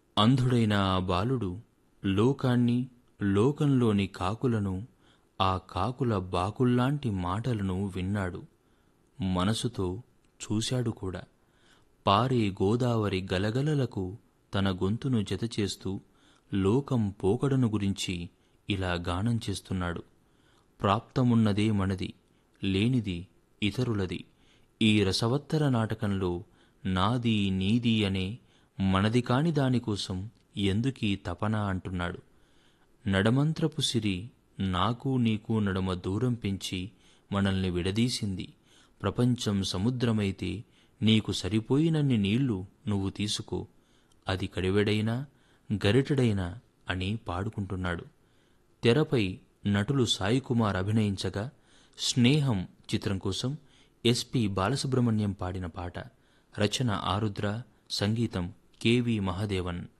అంధుడైన ఆ బాలుడు లోకాన్ని లోకంలోని కాకులను ఆ కాకుల బాకుల్లాంటి మాటలను విన్నాడు మనసుతో చూశాడు కూడా పారే గోదావరి గలగలలకు తన గొంతును జతచేస్తూ లోకం పోకడను గురించి ఇలా గానం చేస్తున్నాడు ప్రాప్తమున్నదే మనది లేనిది ఇతరులది ఈ రసవత్తర నాటకంలో నాది నీది అనే మనది కాని దానికోసం ఎందుకీ తపన అంటున్నాడు నడమంత్రపు సిరి నాకు నీకు నడుమ దూరం పెంచి మనల్ని విడదీసింది ప్రపంచం సముద్రమైతే నీకు సరిపోయినన్ని నీళ్లు నువ్వు తీసుకో అది కడివెడైనా గరిటెడైనా అని పాడుకుంటున్నాడు తెరపై నటులు సాయి కుమార్ అభినయించగా స్నేహం చిత్రం కోసం ఎస్పి బాలసుబ్రహ్మణ్యం పాడిన పాట రచన ఆరుద్ర సంగీతం కెవి మహదేవన్